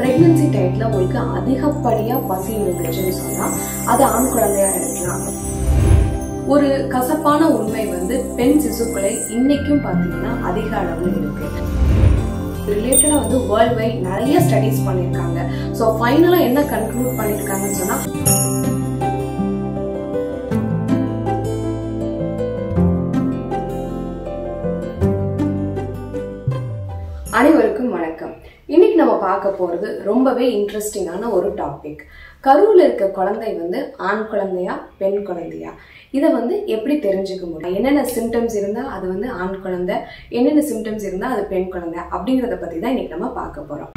pregnancy டயத்தில் உங்களுக்கு அதிகப்படியாக பசி இருந்துச்சுன்னு சொன்னால் அது ஆண் குழந்தையா இருக்கலாம் ஒரு கசப்பான உண்மை வந்து பெண் சிசுக்களை இன்னைக்கும் பார்த்தீங்கன்னா அதிக அளவில் இருக்கு ரிலேட்டடா வந்து வேர்ல்ட் வைட் நிறைய ஸ்டடிஸ் பண்ணியிருக்காங்க ஸோ ஃபைனலாக என்ன கன்க்ளூட் பண்ணியிருக்காங்கன்னு சொன்னால் அனைவருக்கும் வணக்கம் இன்னைக்கு நம்ம பார்க்க போறது ரொம்பவே இன்ட்ரெஸ்டிங்கான ஒரு டாபிக் கருவில் இருக்க குழந்தை வந்து ஆண் குழந்தையா பெண் குழந்தையா இதை வந்து எப்படி தெரிஞ்சுக்க முடியும் என்னென்ன சிம்டம்ஸ் இருந்தால் அது வந்து ஆண் குழந்தை என்னென்ன சிம்டம்ஸ் இருந்தால் அது பெண் குழந்தை அப்படிங்கிறத பற்றி தான் இன்னைக்கு நம்ம பார்க்க போகிறோம்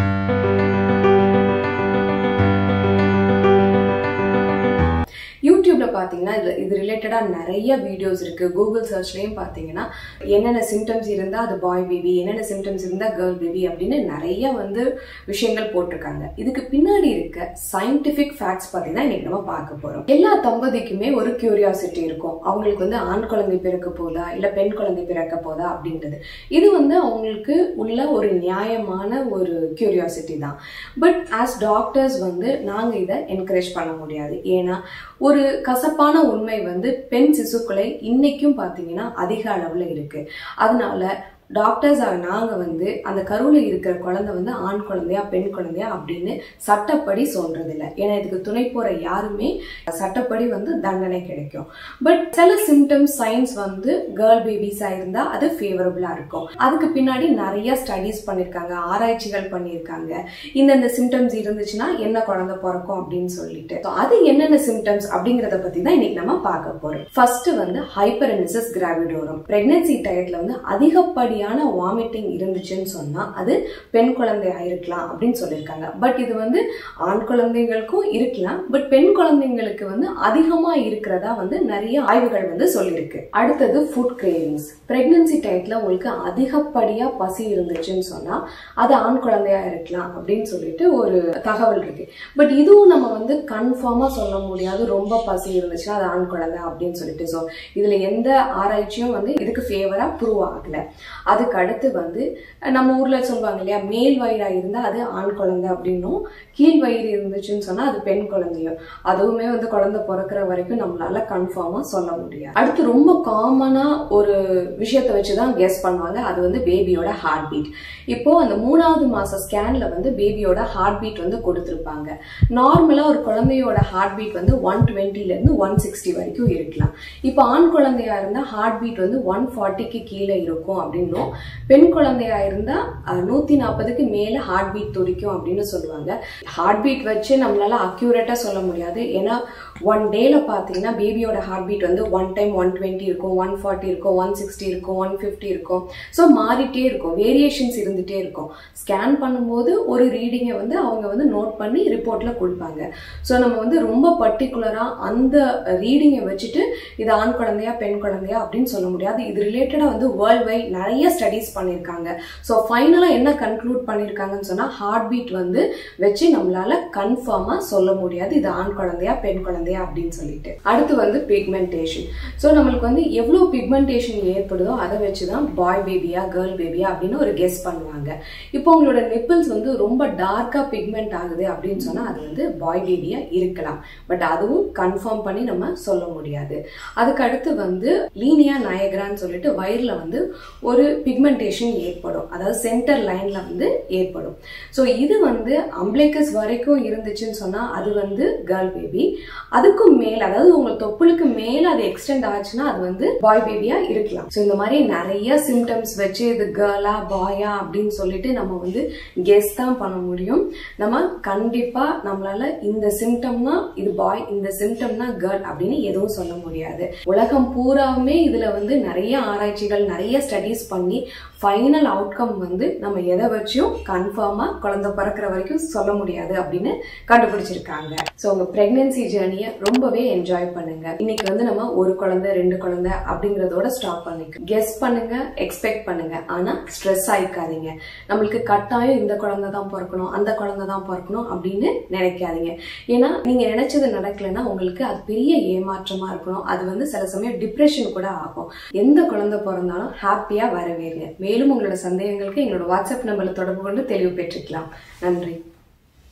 யூடியூப்ல பார்த்தீங்கன்னா இது இது ரிலேட்டடாக நிறைய வீடியோஸ் இருக்கு கூகுள் சர்ச்லேயும் பார்த்தீங்கன்னா என்னென்ன சிம்டம்ஸ் இருந்தால் அது பாய் பேபி என்னென்ன சிம்டம்ஸ் இருந்தால் கேர்ள் பேபி அப்படின்னு நிறைய வந்து விஷயங்கள் போட்டிருக்காங்க இதுக்கு பின்னாடி இருக்க சயின்டிஃபிக் ஃபேக்ட்ஸ் பற்றி தான் இன்னைக்கு நம்ம பார்க்க போகிறோம் எல்லா தம்பதிக்குமே ஒரு கியூரியாசிட்டி இருக்கும் அவங்களுக்கு வந்து ஆண் குழந்தை பிறக்க போதா இல்லை பெண் குழந்தை பிறக்க போதா அப்படின்றது இது வந்து அவங்களுக்கு உள்ள ஒரு நியாயமான ஒரு கியூரியாசிட்டி தான் பட் ஆஸ் டாக்டர்ஸ் வந்து நாங்கள் இதை என்கரேஜ் பண்ண முடியாது ஏன்னா ஒரு கசப்பான உண்மை வந்து பெண் சிசுக்களை இன்னைக்கும் பார்த்தீங்கன்னா அதிக அளவில் இருக்கு அதனால டாக்டர்ஸ் நாங்கள் வந்து அந்த கருவில் இருக்கிற குழந்தை வந்து ஆண் குழந்தையா பெண் குழந்தையா அப்படின்னு சட்டப்படி சொல்றதில்ல ஏன்னா இதுக்கு துணை போற யாருமே சட்டப்படி வந்து தண்டனை கிடைக்கும் பட் சில சிம்டம்ஸ் சயின்ஸ் வந்து கேர்ள் பேபிஸா இருந்தா அது ஃபேவரபிளா இருக்கும் அதுக்கு பின்னாடி நிறைய ஸ்டடிஸ் பண்ணிருக்காங்க ஆராய்ச்சிகள் பண்ணியிருக்காங்க இந்தந்த சிம்டம்ஸ் இருந்துச்சுன்னா என்ன குழந்தை பிறக்கும் அப்படின்னு சொல்லிட்டு So, அது என்னென்ன சிம்டம்ஸ் அப்படிங்கறத பத்தி தான் இன்னைக்கு நம்ம பார்க்க போறோம் ஃபர்ஸ்ட் வந்து ஹைப்பரனிசஸ் கிராவிடோரம் பிரெக்னன்சி டயத்துல வந்து அதிகப்படியான வாமிட்டிங் இருந்துச்சுன்னு சொன்னா அது பெண் குழந்தையா இருக்கலாம் அப்படின்னு சொல்லியிருக்காங்க பட் இது வந்து ஆண் குழந்தைங்களுக்கும் இருக்கலாம் பட் பெண் குழந்தைங்களுக்கு வந்து அதிகமா இருக்கிறதா வந்து நிறைய ஆய்வுகள் வந்து சொல்லியிருக்கு அடுத்தது ஃபுட் கிரேவிங்ஸ் பிரெக்னன்சி டயத்துல உங்களுக்கு அதிகப்படியா பசி இருந்துச்சுன்னு சொன்னா அது ஆண் குழந்தையா இருக்கலாம் அப்படின்னு சொல்லிட்டு ஒரு தகவல் இருக்கு பட் இதுவும் நம்ம வந்து கன்ஃபார்மா சொல்ல முடியாது ரொம்ப பசி இருந்துச்சுன்னா அது ஆண் குழந்தை அப்படின்னு சொல்லிட்டு ஸோ இதுல எந்த ஆராய்ச்சியும் வந்து இதுக்கு ஃபேவரா ப்ரூவ் ஆகல அதுக்கு அடுத்து வந்து நம்ம ஊர்ல சொல்லுவாங்க இல்லையா மேல் வயிறா இருந்தா அது ஆண் குழந்தை அப்படின்னும் கீழ் வயிறு இருந்துச்சுன்னு சொன்னா அது பெண் குழந்தையும் அதுவுமே வந்து குழந்தை பிறக்கிற வரைக்கும் நம்மளால கன்ஃபார்மா சொல்ல முடியாது அடுத்து ரொம்ப காமனா ஒரு விஷயத்த வச்சுதான் கெஸ் பண்ணுவாங்க அது வந்து பேபியோட ஹார்ட் பீட் இப்போ அந்த மூணாவது மாச ஸ்கேன்ல வந்து பேபியோட ஹார்ட் பீட் வந்து கொடுத்துருப்பாங்க நார்மலா ஒரு குழந்தையோட ஹார்ட் பீட் வந்து ஒன் டுவெண்ட்டில இருந்து ஒன் சிக்ஸ்டி வரைக்கும் இருக்கலாம் இப்போ ஆண் குழந்தையா இருந்தா ஹார்ட் பீட் வந்து ஒன் ஃபார்ட்டிக்கு கீழே இருக்கும் அப்படின்னும் பெண் குழந்தையா இருந்தா நூத்தி நாற்பதுக்கு மேல ஹார்ட் பீட் துடிக்கும் அப்படின்னு சொல்லுவாங்க ஹார்ட் பீட் வச்சு நம்மளால அக்யூரேட்டா சொல்ல முடியாது ஏன்னா ஒன் டேல பாத்தீங்கன்னா பேபியோட ஹார்ட் பீட் வந்து ஒன் டைம் ஒன் டுவெண்ட்டி இருக்கும் ஒன் ஃபார்ட்டி இருக்கும் ஒன் சிக்ஸ்டி இருக்கும் ஒன் ஃபிஃப்டி இருக்கும் ஸோ மாறிட்டே இருக்கும் வேரியேஷன்ஸ் இருந்துட்டே இருக்கும் ஸ்கேன் பண்ணும்போது ஒரு ரீடிங்கை வந்து அவங்க வந்து நோட் பண்ணி ரிப்போர்ட்ல கொடுப்பாங்க ஸோ நம்ம வந்து ரொம்ப பர்டிகுலரா அந்த ரீடிங்கை வச்சுட்டு இது ஆண் குழந்தையா பெண் குழந்தையா அப்படின்னு சொல்ல முடியாது இது ரிலேட்டடா வந்து வேர்ல்ட் வைட் நிறைய ஸ்டடிஸ் பண்ணியிருக்காங்க ஸோ ஃபைனலாக என்ன கன்க்ளூட் பண்ணியிருக்காங்கன்னு சொன்னால் ஹார்ட் பீட் வந்து வச்சு நம்மளால கன்ஃபார்மாக சொல்ல முடியாது இது ஆண் குழந்தையா பெண் குழந்தையா அப்படின்னு சொல்லிட்டு அடுத்து வந்து பிக்மெண்டேஷன் ஸோ நம்மளுக்கு வந்து எவ்வளோ பிக்மெண்டேஷன் ஏற்படுதோ அதை வச்சு தான் பாய் பேபியா கேர்ள் பேபியா அப்படின்னு ஒரு கெஸ் பண்ணுவாங்க இப்போ உங்களோட நிப்பிள்ஸ் வந்து ரொம்ப டார்க்காக பிக்மெண்ட் ஆகுது அப்படின்னு சொன்னால் அது வந்து பாய் பேபியா இருக்கலாம் பட் அதுவும் கன்ஃபார்ம் பண்ணி நம்ம சொல்ல முடியாது அதுக்கு அடுத்து வந்து லீனியா நயக்ரான்னு சொல்லிட்டு வயிறில் வந்து ஒரு பிக்மெண்டேஷன் ஏற்படும் அதாவது சென்டர் லைன்ல வந்து ஏற்படும் ஸோ இது வந்து அம்ப்ளைக்கஸ் வரைக்கும் இருந்துச்சுன்னு சொன்னால் அது வந்து கேர்ள் பேபி அதுக்கும் மேல் அதாவது உங்க தொப்புளுக்கு மேல அது எக்ஸ்டெண்ட் ஆச்சுன்னா அது வந்து பாய் பேபியா இருக்கலாம் ஸோ இந்த மாதிரி நிறைய சிம்டம்ஸ் வச்சு இது கேர்ளா பாயா அப்படின்னு சொல்லிட்டு நம்ம வந்து கெஸ் தான் பண்ண முடியும் நம்ம கண்டிப்பா நம்மளால இந்த சிம்டம்னா இது பாய் இந்த சிம்டம்னா கேர்ள் அப்படின்னு எதுவும் சொல்ல முடியாது உலகம் பூராவுமே இதுல வந்து நிறைய ஆராய்ச்சிகள் நிறைய ஸ்டடிஸ் பண்ணி ஃபைனல் அவுட்கம் வந்து நம்ம எதை வச்சும் கன்ஃபார்மா குழந்தை பிறக்கிற வரைக்கும் சொல்ல முடியாது அப்படின்னு கண்டுபிடிச்சிருக்காங்க ஸோ உங்க பிரெக்னன்சி ஜேர்னியை ரொம்பவே என்ஜாய் பண்ணுங்க இன்னைக்கு வந்து நம்ம ஒரு குழந்தை ரெண்டு குழந்தை அப்படிங்கறதோட ஸ்டாப் பண்ணிக்க கெஸ் பண்ணுங்க எக்ஸ்பெக்ட் பண்ணுங்க ஆனா ஸ்ட்ரெஸ் ஆயிக்காதீங்க நம்மளுக்கு கட்டாயம் இந்த குழந்தை தான் பிறக்கணும் அந்த குழந்தை தான் பிறக்கணும் அப்படின்னு நினைக்காதீங்க ஏன்னா நீங்க நினைச்சது நடக்கலைன்னா உங்களுக்கு அது பெரிய ஏமாற்றமா இருக்கணும் அது வந்து சில சமயம் டிப்ரெஷன் கூட ஆகும் எந்த குழந்தை பிறந்தாலும் ஹாப்பியா வரவேறுங்க மேலும் உங்களோட சந்தேகங்களுக்கு எங்களோட வாட்ஸ்அப் நம்பர்ல தொடர்பு கொண்டு தெளிவு பெற்றுக்கலாம் நன்றி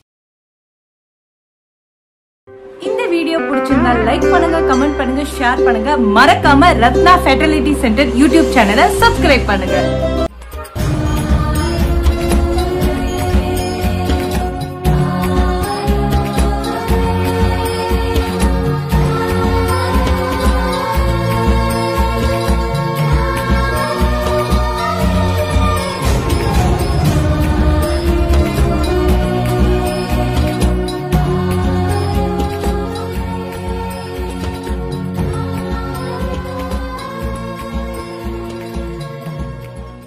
வீடியோ பிடிச்சிருந்தா லைக் பண்ணுங்க கமெண்ட் பண்ணுங்க ஷேர் பண்ணுங்க மறக்காம ரத்னா ஃபெர்டிலிட்டி சென்டர் யூடியூப் சேனலை சப்ஸ்கிரைப் பண்ணுங்க